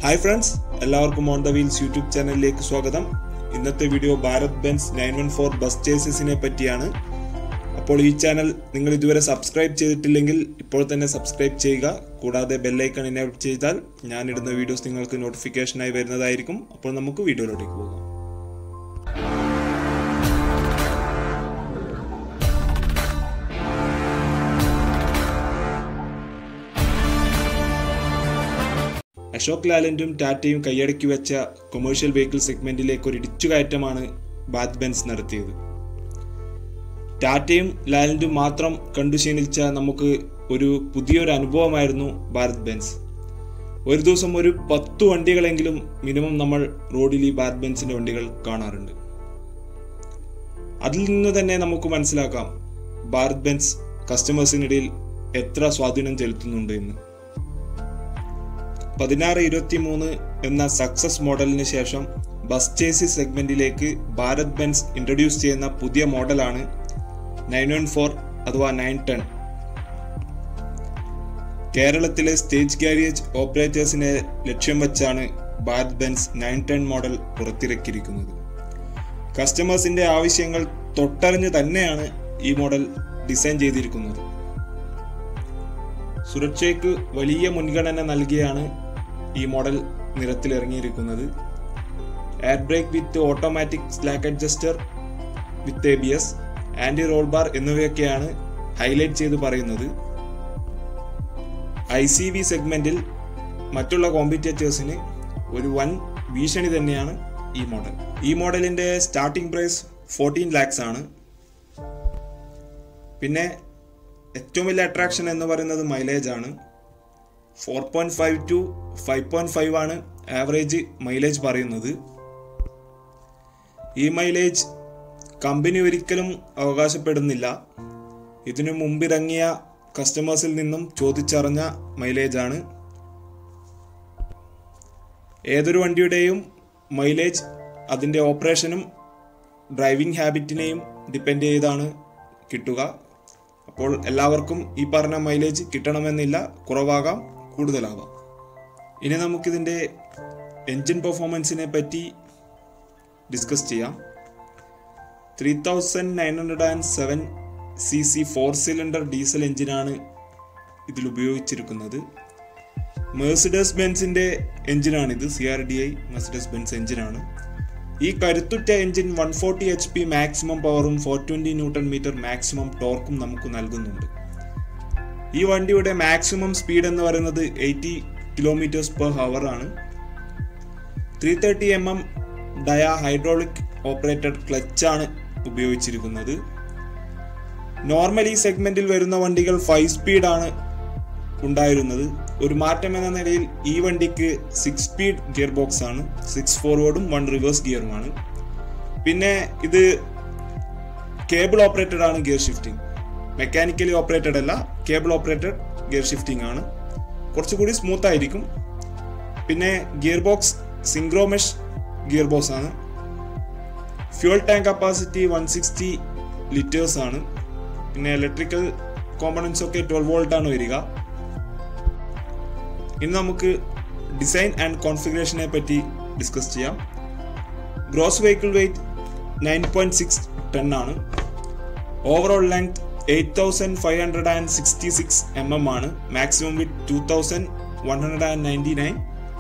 hi friends എല്ലാവർക്കും on the wheels YouTube ചാനലിലേക്ക് സ്വാഗതം ഇന്നത്തെ video Bharat Benz nine one four bus ചേസസിനെ പറ്റിയാണ് അപ്പോൾ ഈ ചാനൽ നിങ്ങൾ ഇതുവരെ സബ്സ്ക്രൈബ് ചെയ്തിട്ടില്ലെങ്കിൽ ഇപ്പോൾ തന്നെ സബ്സ്ക്രൈബ് ചെയ്യുക കൂടാതെ ബെല്ലൈക്കൺ എനേബിൾ ചെയ്താൽ ഞാനിടുന്ന വീഡിയോസ് നിങ്ങൾക്ക് നോട്ടിഫിക്കേഷനായി വരുന്നതായിരിക്കും അപ്പോൾ നമുക്ക് വീഡിയോയിലോട്ടേക്ക് പോകാം അശോക് ലാലൻഡും ടാറ്റയും കൈയടക്കി വെച്ച കൊമേഴ്ഷ്യൽ വെഹിക്കിൾ സെഗ്മെന്റിലേക്ക് ഒരു ഇടിച്ചുകയറ്റമാണ് ബാത്ത് ബെൻസ് നടത്തിയത് ടാറ്റയും ലാലൻഡും മാത്രം കണ്ടു ശീലിച്ച നമുക്ക് ഒരു പുതിയൊരു അനുഭവമായിരുന്നു ഭാരത് ബെൻസ് ഒരു ദിവസം ഒരു പത്ത് വണ്ടികളെങ്കിലും മിനിമം നമ്മൾ റോഡിൽ ഈ ഭാരത് ബെൻസിന്റെ വണ്ടികൾ കാണാറുണ്ട് അതിൽ നിന്ന് തന്നെ നമുക്ക് മനസ്സിലാക്കാം ഭാരത് ബെൻസ് കസ്റ്റമേഴ്സിനിടയിൽ എത്ര സ്വാധീനം ചെലുത്തുന്നുണ്ട് എന്ന് പതിനാറ് ഇരുപത്തി മൂന്ന് എന്ന സക്സസ് മോഡലിന് ശേഷം ബസ് ചേസി സെഗ്മെന്റിലേക്ക് ഭാരത് ബെൻസ് ഇൻട്രൊഡ്യൂസ് ചെയ്യുന്ന പുതിയ മോഡലാണ് നയൻ വൺ ഫോർ അഥവാ നയൻ ടെൻ കേരളത്തിലെ സ്റ്റേജ് കാരിയേജ് ഓപ്പറേറ്റേഴ്സിനെ ലക്ഷ്യം വെച്ചാണ് Bharat Benz nine ten model പുറത്തിറക്കിയിരിക്കുന്നത് കസ്റ്റമേഴ്സിന്റെ ആവശ്യങ്ങൾ തൊട്ടറിഞ്ഞ് തന്നെയാണ് ഈ മോഡൽ ഡിസൈൻ ചെയ്തിരിക്കുന്നത് സുരക്ഷയ്ക്ക് വലിയ മുൻഗണന നൽകിയാണ് ഈ മോഡൽ നിരത്തിലിറങ്ങിയിരിക്കുന്നത് air brake with automatic slack adjuster with A B S anti roll bar എന്നിവയൊക്കെയാണ് ഹൈലൈറ്റ് ചെയ്ത് പറയുന്നത് ഐ സി വി സെഗ്മെന്റിൽ മറ്റുള്ള കോമ്പറ്റേറ്റേഴ്സിന് ഒരു വൻ ഭീഷണി തന്നെയാണ് ഈ മോഡൽ ഈ മോഡലിന്റെ സ്റ്റാർട്ടിംഗ് പ്രൈസ് ഫോർട്ടീൻ ലാക്സ് ആണ് പിന്നെ ഏറ്റവും വലിയ അട്രാക്ഷൻ എന്ന് പറയുന്നത് മൈലേജ് ആണ് four point five two five point five ആണ് ആവറേജ് മൈലേജ് പറയുന്നത് ഈ മൈലേജ് കമ്പനി ഒരിക്കലും അവകാശപ്പെടുന്നില്ല ഇതിനു മുമ്പിറങ്ങിയ കസ്റ്റമേഴ്സിൽ നിന്നും ചോദിച്ചറിഞ്ഞ മൈലേജ് ആണ് ഏതൊരു വണ്ടിയുടെയും മൈലേജ് അതിൻ്റെ ഓപ്പറേഷനും ഡ്രൈവിംഗ് ഹാബിറ്റിനെയും ഡിപ്പെൻഡ് ചെയ്താണ് കിട്ടുക അപ്പോൾ എല്ലാവർക്കും ഈ പറഞ്ഞ മൈലേജ് കിട്ടണമെന്നില്ല കുറവാകാം കൂടുതലാവാം ഇനി നമുക്കിതിൻ്റെ എൻജിൻ പെർഫോമൻസിനെ പറ്റി ഡിസ്കസ് ചെയ്യാം three thousand nine hundred and seven C C four cylinder diesel എഞ്ചിനാണ് ഇതിൽ ഉപയോഗിച്ചിരിക്കുന്നത് മേഴ്സിഡസ് ബെൻസിൻ്റെ എഞ്ചിനാണിത് C R D I Mercedes Benz എഞ്ചിനാണ് ഈ കരുത്തുറ്റ engine one forty H P maximum പവറും four twenty newton metre maximum ടോർക്കും നമുക്ക് നൽകുന്നുണ്ട് ഈ വണ്ടിയുടെ മാക്സിമം സ്പീഡ് എന്ന് പറയുന്നത് എയ്റ്റി കിലോമീറ്റേഴ്സ് പെർ ഹവർ ആണ് three thirty M M dia hydraulic operated ക്ലച്ചാണ് ഉപയോഗിച്ചിരിക്കുന്നത് നോർമലി സെഗ്മെന്റിൽ വരുന്ന വണ്ടികൾ ഫൈവ് സ്പീഡാണ് ഉണ്ടായിരുന്നത് ഒരു മാറ്റം എന്ന നിലയിൽ ഈ വണ്ടിക്ക് സിക്സ് സ്പീഡ് ഗിയർ ബോക്സ് ആണ് സിക്സ് ഫോർവേഡും വൺ റിവേഴ്സ് ഗിയറുമാണ് പിന്നെ ഇത് കേബിൾ ഓപ്പറേറ്റഡ് ആണ് ഗിയർ ഷിഫ്റ്റിംഗ് മെക്കാനിക്കലി ഓപ്പറേറ്റഡ് അല്ല കേബിൾ ഓപ്പറേറ്റഡ് ഗിയർ ഷിഫ്റ്റിംഗ് ആണ് കുറച്ചുകൂടി സ്മൂത്ത് ആയിരിക്കും പിന്നെ gear box synchromesh gear box ആണ് fuel tank capacity one sixty litres ആണ് പിന്നെ ഇലക്ട്രിക്കൽ കോമ്പണൻസ് ഒക്കെ ട്വൽവ് വോൾട്ട് ആണ് വരിക ഇനി നമുക്ക് ഡിസൈൻ ആൻഡ് കോൺഫിഗറേഷനെ പറ്റി ഡിസ്കസ് ചെയ്യാം gross vehicle weight nine point six ten ആണ് overall length eight thousand five hundred and sixty six M M ആണ് maximum with two thousand one hundred and ninety nine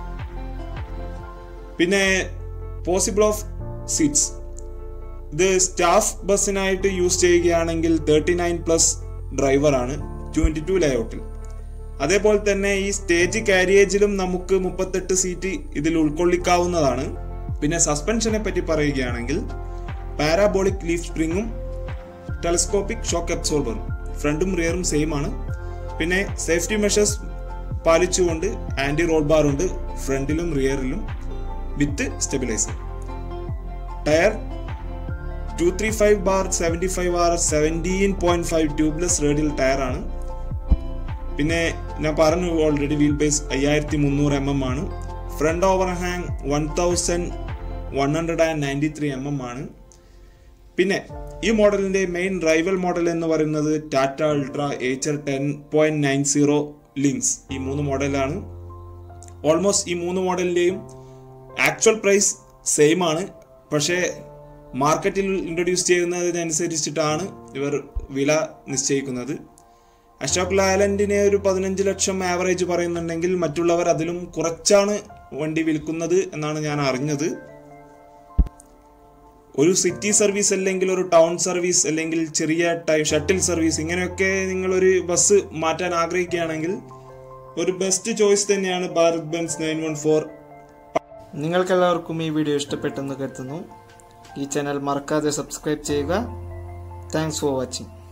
പിന്നെ possible of seats ഇത് staff ബസ്സിനായിട്ട് use ചെയ്യുകയാണെങ്കിൽ thirty nine plus ഡ്രൈവറാണ് twenty two ലേഔട്ടിൽ അതേപോലെ തന്നെ ഈ സ്റ്റേജ് കാരിയേജിലും നമുക്ക് മുപ്പത്തെട്ട് സീറ്റ് ഇതിൽ ഉൾക്കൊള്ളിക്കാവുന്നതാണ് പിന്നെ സസ്പെൻഷനെ പറ്റി പറയുകയാണെങ്കിൽ പാരാബോളിക് ലീഫ് സ്പ്രിങ്ങും ടെലസ്കോപ്പിക് ഷോക്ക് അബ്സോർബറും ഫ്രണ്ടും റിയറും സെയിം ആണ് പിന്നെ സേഫ്റ്റി മെഷേഴ്സ് പാലിച്ചുകൊണ്ട് ആന്റി റോൾ ബാർ ഉണ്ട് ഫ്രണ്ടിലും റിയറിലും with stabiliser tyre two three five bar seventy five R seventeen point five tubeless radial ടയറാണ് പിന്നെ ഞാൻ പറഞ്ഞു ഓൾറെഡി വീൽ ബേസ് അയ്യായിരത്തി മുന്നൂറ് എം എം ആണ് front overhang one thousand one hundred and ninety three M M ആണ് പിന്നെ ഈ മോഡലിന്റെ മെയിൻ റൈവൽ മോഡൽ എന്ന് പറയുന്നത് Tata ultra H ten point nine zero ലിങ്സ് ഈ മൂന്ന് മോഡലാണ് ഓൾമോസ്റ്റ് ഈ മൂന്ന് മോഡലിൻ്റെയും ആക്ച്വൽ പ്രൈസ് സെയിം ആണ് പക്ഷേ മാർക്കറ്റിൽ ഇൻട്രൊഡ്യൂസ് ചെയ്യുന്നതിനനുസരിച്ചിട്ടാണ് ഇവർ വില നിശ്ചയിക്കുന്നത് അശോക് ലാലൻഡിനെ ഒരു പതിനഞ്ച് ലക്ഷം ആവറേജ് പറയുന്നുണ്ടെങ്കിൽ മറ്റുള്ളവർ അതിലും കുറച്ചാണ് വണ്ടി വിൽക്കുന്നത് എന്നാണ് ഞാൻ അറിഞ്ഞത് ഒരു സിറ്റി സർവീസ് അല്ലെങ്കിൽ ഒരു ടൗൺ സർവീസ് അല്ലെങ്കിൽ ചെറിയ ടൈം ഷട്ടിൽ സർവീസ് ഇങ്ങനെയൊക്കെ നിങ്ങളൊരു ബസ് മാറ്റാൻ ആഗ്രഹിക്കുകയാണെങ്കിൽ ഒരു ബെസ്റ്റ് ചോയ്സ് തന്നെയാണ് Bharat Benz nine one four നിങ്ങൾക്കെല്ലാവർക്കും ഈ വീഡിയോ ഇഷ്ടപ്പെട്ടെന്ന് കരുതുന്നു ഈ ചാനൽ മറക്കാതെ സബ്സ്ക്രൈബ് ചെയ്യുക താങ്ക്സ് ഫോർ വാച്ചിങ്